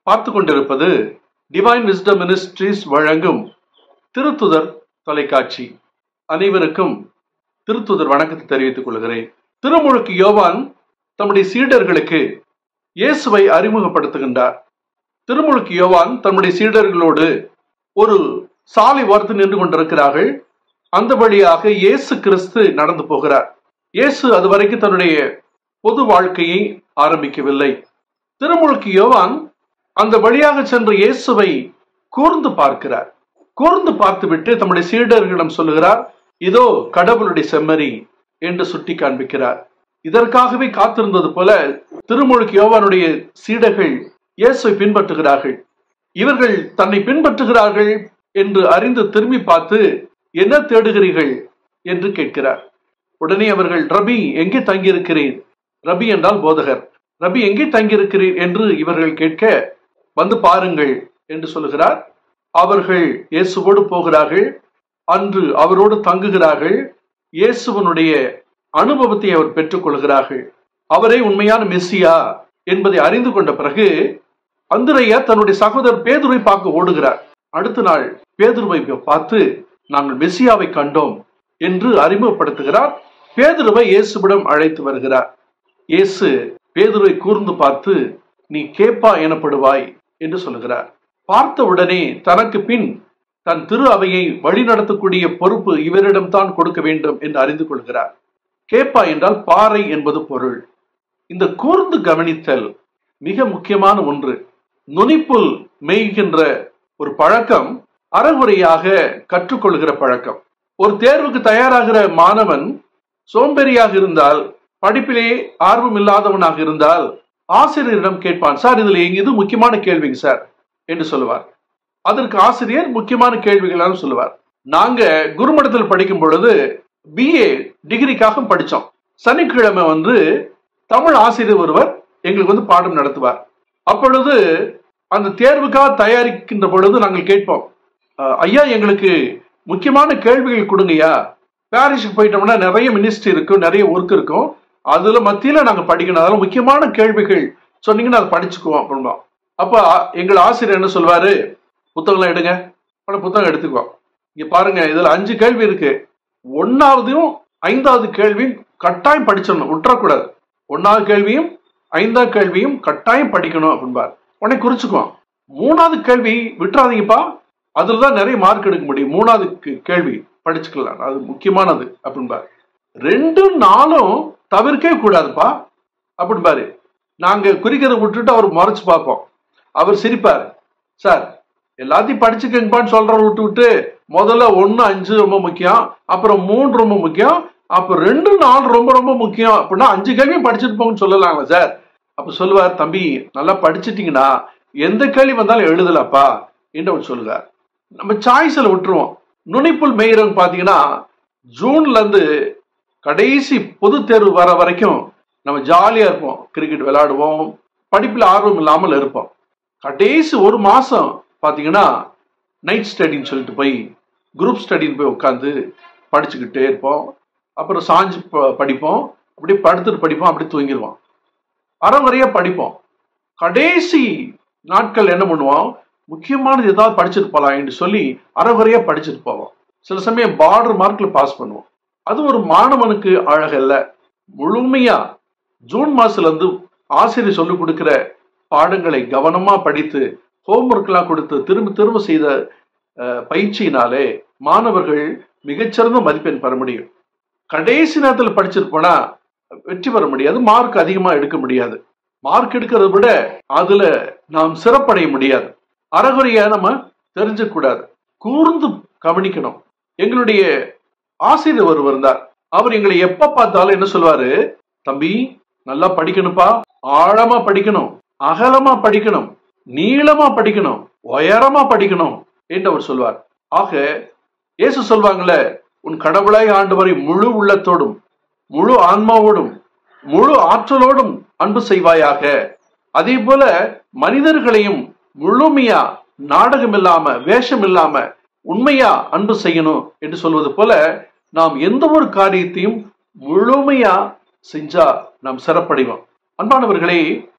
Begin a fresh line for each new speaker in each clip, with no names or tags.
பார்த்து கொண்டிருப்பது divine wisdom ministries வழங்கும் திருத்துதர் தொலைக்காட்சி அனைவருக்கும் திருத்துதர் வணக்கத்தை தெரிவித்துக் கொள்கிறேன் திருமுழுக்கு யோவான் தம்முடைய சீடர்களுக்கு இயேசுவை அறிமுகப்படுத்துகின்றார் திருமுழுக்கு யோவான் தம்முடைய சீடர்களோடு ஒரு சாலை ஓரத்து நின்று கொண்டிருக்கிறார்கள் அந்த வழியாக இயேசு கிறிஸ்து நடந்து போகிறார் இயேசு அது வரைக்கும் தன்னுடைய பொது வாழ்க்கையை ஆரம்பிக்கவில்லை திருமுழுக்கு யோவான் அந்த வழியாக சென்ற இயேசுவை கூர்ந்து பார்க்கிறார் கூர்ந்து பார்த்துவிட்டு தம்முடைய சீடர்களிடம் சொல்லுகிறார் இதோ கடவுளுடைய செம்மறி என்று சுட்டி காண்பிக்கிறார் இதற்காகவே காத்திருந்தது போல திருமுழுக்கு யோவானுடைய சீடர்கள் இயேசுவை பின்பற்றுகிறார்கள் இவர்கள் தன்னை பின்பற்றுகிறார்கள் என்று அறிந்து திரும்பி பார்த்து என்ன தேடுகிறீர்கள் என்று கேட்கிறார் உடனே அவர்கள் ரபி எங்கே தங்கியிருக்கிறீர் ரபி என்றால் போதகர் ரபி எங்கே தங்கியிருக்கிறீர் என்று இவர்கள் கேட்க வந்து பாருங்கள் என்று சொல்லுகிறார் அவர்கள் இயேசுவோடு போகிறார்கள் அன்று அவரோடு தங்குகிறார்கள் இயேசுவனுடைய அனுபவத்தை அவர் பெற்றுக்கொள்கிறார்கள் அவரே உண்மையான மெஸ்ஸியா என்பதை அறிந்து கொண்ட பிறகு அந்திரையா தன்னுடைய சகோதரர் பேதுருவை பார்க்க ஓடுகிறார் அடுத்த நாள் பேதுருவை பார்த்து நாங்கள் மெஸ்ஸியாவை கண்டோம் என்று அறிமுகப்படுத்துகிறார் பேதுருவை இயேசுவிடம் அழைத்து வருகிறார் இயேசு பேதுருவை கூர்ந்து பார்த்து நீ கேப்பா எனப்படுவாய் என்று சொல்லுகிறார் பார்த்த உடனே தனக்கு பின் தன் திரு அவையை வழிநடத்தக்கூடிய பொறுப்பு இவரிடம்தான் கொடுக்க வேண்டும் என்று அறிந்து கொள்கிறார் கேப்பா என்றால் பாறை என்பது பொருள் இந்த கூர்ந்து கவனித்தல் மிக முக்கியமான ஒன்று நுனிப்புல் மேய்கின்ற ஒரு பழக்கம் அறகுறையாக கற்றுக்கொள்கிற பழக்கம் ஒரு தேர்வுக்கு தயாராகிற மாணவன் சோம்பேறியாக இருந்தால் படிப்பிலே ஆர்வம் இல்லாதவனாக இருந்தால் ஆசிரியரிடம் கேட்பான் சார் இதுல இது முக்கியமான கேள்விங்க சார் என்று சொல்லுவார் அதற்கு ஆசிரியர் முக்கியமான கேள்விகளாக சொல்லுவார் நாங்க குருமடத்தில் படிக்கும் பொழுது பிஏ டிகிரிக்காக படித்தோம் சனிக்கிழமை வந்து தமிழ் ஆசிரியர் ஒருவர் எங்களுக்கு வந்து பாடம் நடத்துவார் அப்பொழுது அந்த தேர்வுக்காக தயாரிக்கின்ற பொழுது நாங்கள் கேட்போம் ஐயா எங்களுக்கு முக்கியமான கேள்விகள் கொடுங்கய்யா பாரிஸுக்கு போயிட்டோம்னா நிறைய மினிஸ்ட்ரி இருக்கும் நிறைய ஒர்க் இருக்கும் அதுல மத்தியில நாங்க படிக்கணும் அதெல்லாம் முக்கியமான கேள்விகள் சொன்னீங்கன்னா அதை படிச்சுக்குவோம் அப்படின்பா அப்ப எங்கள் ஆசிரியர் என்ன சொல்வாரு புத்தகம்லாம் எடுங்க புத்தகம் எடுத்துக்குவோம் இங்க பாருங்க இதுல அஞ்சு கேள்வி இருக்கு ஒன்னாவதும் ஐந்தாவது கேள்வியும் கட்டாயம் படிச்சிடணும் விட்டுறக்கூடாது ஒன்னாவது கேள்வியும் ஐந்தாவது கேள்வியும் கட்டாயம் படிக்கணும் அப்படின்பார் உடனே குறிச்சுக்குவோம் மூணாவது கேள்வி விட்டுறாதீங்கப்பா அதுல தான் நிறைய மார்க் எடுக்க முடியும் மூணாவது கேள்வி படிச்சுக்கலாம் அது முக்கியமானது அப்படின்பாரு ரெண்டு நாளும் தவிர்க்கவே கூடாதுப்பா அப்படின்பாரு நாங்க குறிக்கிறத விட்டுட்டு அவர் முறைச்சு பார்ப்போம் அவர் சிரிப்பார் சார் எல்லாத்தையும் படிச்சுக்கங்கப்பான்னு சொல்ற விட்டு விட்டு முதல்ல ஒன்னு அஞ்சு ரொம்ப முக்கியம் அப்புறம் மூணு ரொம்ப முக்கியம் அப்புறம் ரெண்டு நாலு ரொம்ப ரொம்ப முக்கியம் அப்படின்னா அஞ்சு கேள்வியும் படிச்சுட்டு போங்கன்னு சொல்லலாங்களா சார் அப்ப சொல்லுவார் தம்பி நல்லா படிச்சிட்டீங்கன்னா எந்த கேள்வி வந்தாலும் எழுதலப்பா என்று அவர் சொல்லுவார் நம்ம சாய்ஸில் விட்டுருவோம் நுனிப்புல் மேயரன் பார்த்தீங்கன்னா ஜூன்ல இருந்து கடைசி பொது தேர்வு வர வரைக்கும் நம்ம ஜாலியா இருப்போம் கிரிக்கெட் விளையாடுவோம் படிப்புல ஆர்வம் இல்லாமல் இருப்போம் கடைசி ஒரு மாசம் பாத்தீங்கன்னா நைட் ஸ்டடின்னு சொல்லிட்டு போய் குரூப் ஸ்டடின்னு போய் உட்காந்து படிச்சுக்கிட்டே இருப்போம் அப்புறம் சாஞ்சு படிப்போம் அப்படி படுத்துட்டு படிப்போம் அப்படி தூங்கிடுவோம் அறவரையா படிப்போம் கடைசி நாட்கள் என்ன பண்ணுவோம் முக்கியமானது ஏதாவது படிச்சுட்டு போகலாம் என்று சொல்லி அறகுறையா படிச்சுட்டு போவோம் சில சமயம் பார்டர் மார்க்ல பாஸ் பண்ணுவோம் அது ஒரு மாணவனுக்கு அழகல்ல முழுமையா ஜூன் மாசத்துல இருந்து ஆசிரியர் சொல்லிக் கொடுக்கிற பாடங்களை கவனமா படித்து ஹோம்ஒர்க் எல்லாம் கொடுத்து திரும்ப திரும்ப செய்த பயிற்சியினாலே மாணவர்கள் மிகச்சிறந்த மதிப்பெண் பெற முடியும் கடைசி நேரத்தில் படிச்சுட்டு போனா வெற்றி பெற முடியாது மார்க் அதிகமா எடுக்க முடியாது மார்க் எடுக்கிறத விட அதுல நாம் சிறப்படைய முடியாது அறகுறையா நம்ம தெரிஞ்சுக்க கூடாது கூர்ந்து கவனிக்கணும் எங்களுடைய ஆசிரியர் ஒருவர் இருந்தார் அவர் எங்களை எப்ப பார்த்தாலும் என்ன சொல்வாரு தம்பி நல்லா படிக்கணும்ப்பா ஆழமா படிக்கணும் அகலமா படிக்கணும் நீளமா படிக்கணும் உயரமா படிக்கணும் என்று அவர் சொல்வார் ஆக இயேசு சொல்வாங்கல்ல உன் கடவுளாய் ஆண்டவரை முழு உள்ளத்தோடும் முழு ஆன்மாவோடும் முழு ஆற்றலோடும் அன்பு செய்வாயாக அதே போல மனிதர்களையும் முழுமையா நாடகம் இல்லாம வேஷம் இல்லாம உண்மையா அன்பு செய்யணும் என்று சொல்வது போல நாம் எந்த ஒரு காரியத்தையும் முழுமையா செஞ்சா நாம் சிறப்படைவோம் அன்பானவர்களே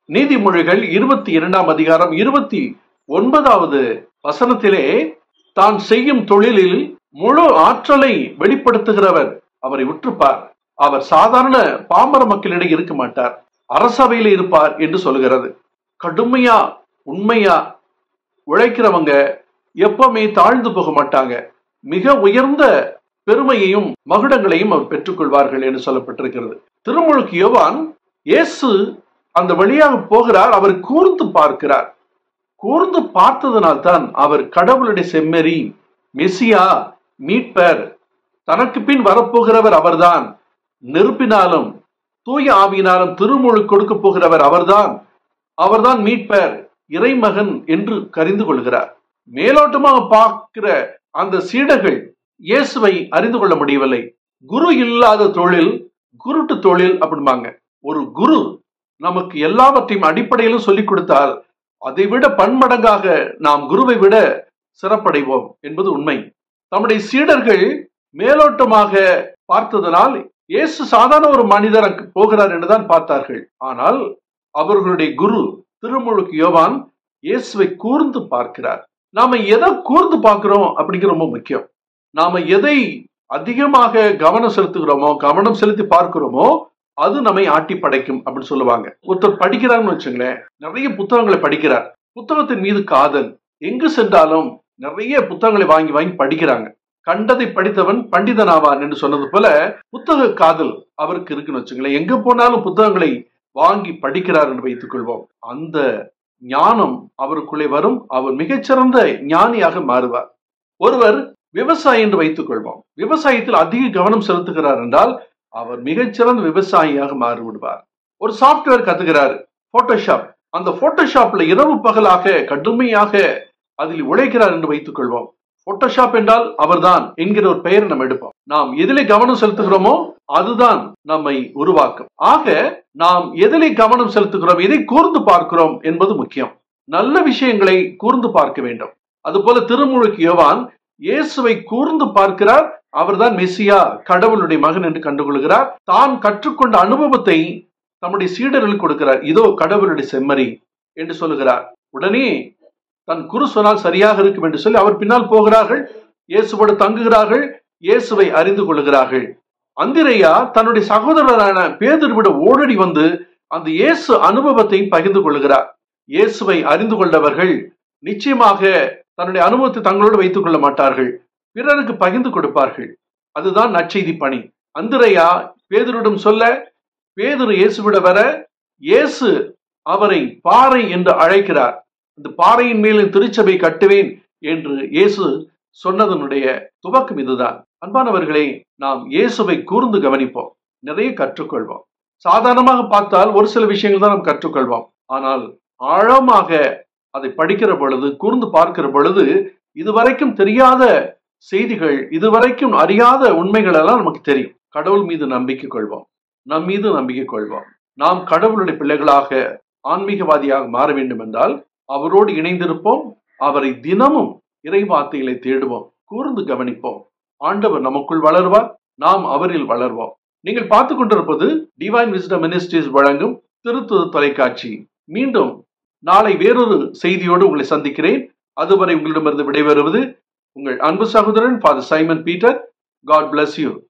நீதிமொழிகள் இருபத்தி இரண்டாம் அதிகாரம் இருபத்தி ஒன்பதாவது வசனத்திலே தான் செய்யும் தொழிலில் முழு ஆற்றலை வெளிப்படுத்துகிறவர் அவரை உற்றுப்பார் அவர் சாதாரண பாமர மக்களிடையே இருக்க மாட்டார் அரசவையில் இருப்பார் என்று சொல்கிறது கடுமையா உண்மையா உழைக்கிறவங்க எப்பவுமே தாழ்ந்து போக மாட்டாங்க மிக உயர்ந்த பெருமையையும் மகுடங்களையும் அவர் பெற்றுக்கொள்வார்கள் என்று சொல்லப்பட்டிருக்கிறது திருமுழுக்கு யோவான் இயேசு அந்த வழியாக போகிறார் அவர் கூர்ந்து பார்க்கிறார் கூர்ந்து பார்த்ததனால் தான் அவர் கடவுளுடைய செம்மறி மெசியா மீட்பர் தனக்கு பின் வரப்போகிறவர் அவர்தான் நெருப்பினாலும் தூய ஆவியினாலும் திருமுழு கொடுக்க போகிறவர் அவர்தான் அவர்தான் மீட்பர் இறைமகன் என்று கரிந்து கொள்கிறார் மேலோட்டமாக பார்க்கிற அந்த சீடர்கள் இயேசுவை அறிந்து கொள்ள முடியவில்லை குரு இல்லாத தொழில் குருட்டு தொழில் அப்படிம்பாங்க ஒரு குரு நமக்கு எல்லாவற்றையும் அடிப்படையிலும் சொல்லிக் கொடுத்தால் அதை விட பன்மடங்காக நாம் குருவை விட சிறப்படைவோம் என்பது உண்மை நம்முடைய சீடர்கள் மேலோட்டமாக பார்த்ததனால் இயேசு சாதாரண ஒரு மனிதர் அங்கு போகிறார் என்றுதான் பார்த்தார்கள் ஆனால் அவர்களுடைய குரு திருமுழுக்கு யோவான் இயேசுவை கூர்ந்து பார்க்கிறார் நாம எதை கூர்ந்து பார்க்கிறோம் அப்படிங்கிற ரொம்ப முக்கியம் நாம எதை அதிகமாக கவனம் செலுத்துகிறோமோ கவனம் செலுத்தி பார்க்கிறோமோ அது நம்மை ஆட்டி படைக்கும் அப்படின்னு சொல்லுவாங்க ஒருத்தர் படிக்கிறார்னு வச்சுங்களேன் நிறைய புத்தகங்களை படிக்கிறார் புத்தகத்தின் மீது காதல் எங்கு சென்றாலும் நிறைய புத்தகங்களை வாங்கி வாங்கி படிக்கிறாங்க கண்டதை படித்தவன் பண்டிதன் ஆவான் என்று சொன்னது போல புத்தக காதல் அவருக்கு இருக்குன்னு வச்சுங்களேன் எங்க போனாலும் புத்தகங்களை வாங்கி படிக்கிறார் என்று வைத்துக் கொள்வோம் அந்த ஞானம் அவருக்குள்ளே வரும் அவர் மிகச்சிறந்த ஞானியாக மாறுவார் ஒருவர் விவசாயி என்று வைத்துக் கொள்வோம் விவசாயத்தில் அதிக கவனம் செலுத்துகிறார் என்றால் அவர் மிகச்சிறந்த விவசாயியாக மாறிவிடுவார் ஒரு சாப்ட்வேர் கத்துக்கிறாரு போட்டோஷாப் அந்த போட்டோஷாப்ல இரவு பகலாக கடுமையாக அதில் உழைக்கிறார் என்று வைத்துக் கொள்வோம் போட்டோஷாப் என்றால் அவர்தான் என்கிற ஒரு பெயரை நம்ம எடுப்போம் நாம் எதிலே கவனம் செலுத்துகிறோமோ அதுதான் நம்மை உருவாக்கும் ஆக நாம் எதிலே கவனம் செலுத்துகிறோம் எதை கூர்ந்து பார்க்கிறோம் என்பது முக்கியம் நல்ல விஷயங்களை கூர்ந்து பார்க்க வேண்டும் அதுபோல திருமுழுக்கு யோவான் இயேசுவை கூர்ந்து பார்க்கிறார் அவர்தான் மெஸ்ஸியா கடவுளுடைய மகன் என்று கண்டுகொள்கிறார் தான் கற்றுக்கொண்ட அனுபவத்தை தம்முடைய சீடர்களுக்கு கொடுக்கிறார் இதோ கடவுளுடைய செம்மறி என்று சொல்லுகிறார் உடனே தன் குரு சொன்னால் சரியாக இருக்கும் என்று சொல்லி அவர் பின்னால் போகிறார்கள் இயேசுவோடு தங்குகிறார்கள் இயேசுவை அறிந்து கொள்கிறார்கள் அந்திரையா தன்னுடைய சகோதரரான பேதர்விட ஓடடி வந்து அந்த இயேசு அனுபவத்தை பகிர்ந்து கொள்கிறார் இயேசுவை அறிந்து கொண்டவர்கள் நிச்சயமாக தன்னுடைய அனுபவத்தை தங்களோடு வைத்துக் கொள்ள மாட்டார்கள் பிறருக்கு பகிர்ந்து கொடுப்பார்கள் அதுதான் நற்செய்தி பணி அந்திரையா பேதரிடம் சொல்ல பேதுரு இயேசுவிட வர இயேசு அவரை பாறை என்று அழைக்கிறார் இந்த பாறையின் மேல் திருச்சபை கட்டுவேன் என்று இயேசு சொன்னதனுடைய துவக்கம் இதுதான் அன்பானவர்களே நாம் இயேசுவை கூர்ந்து கவனிப்போம் நிறைய கற்றுக்கொள்வோம் சாதாரணமாக பார்த்தால் ஒரு சில விஷயங்கள் தான் நாம் கற்றுக்கொள்வோம் ஆனால் ஆழமாக அதை படிக்கிற பொழுது கூர்ந்து பார்க்கிற பொழுது இதுவரைக்கும் தெரியாத செய்திகள் இதுவரைக்கும் அறியாத உண்மைகள் எல்லாம் நமக்கு தெரியும் கடவுள் மீது நம்பிக்கை கொள்வோம் நம் மீது நம்பிக்கை கொள்வோம் நாம் கடவுளுடைய பிள்ளைகளாக ஆன்மீகவாதியாக மாற வேண்டும் என்றால் அவரோடு இணைந்திருப்போம் அவரை தினமும் இறைவார்த்தைகளை தேடுவோம் கூர்ந்து கவனிப்போம் ஆண்டவர் நமக்குள் வளர்வார் நாம் அவரில் வளர்வோம் நீங்கள் பார்த்து கொண்டிருப்பது டிவைன் விஸ்டம் மினிஸ்ட்ரிஸ் வழங்கும் திருத்துவ தொலைக்காட்சி மீண்டும் நாளை வேறொரு செய்தியோடு உங்களை சந்திக்கிறேன் அதுவரை உங்களிடமிருந்து விடைபெறுவது உங்கள் அன்பு சகோதரன் father Simon Peter God bless you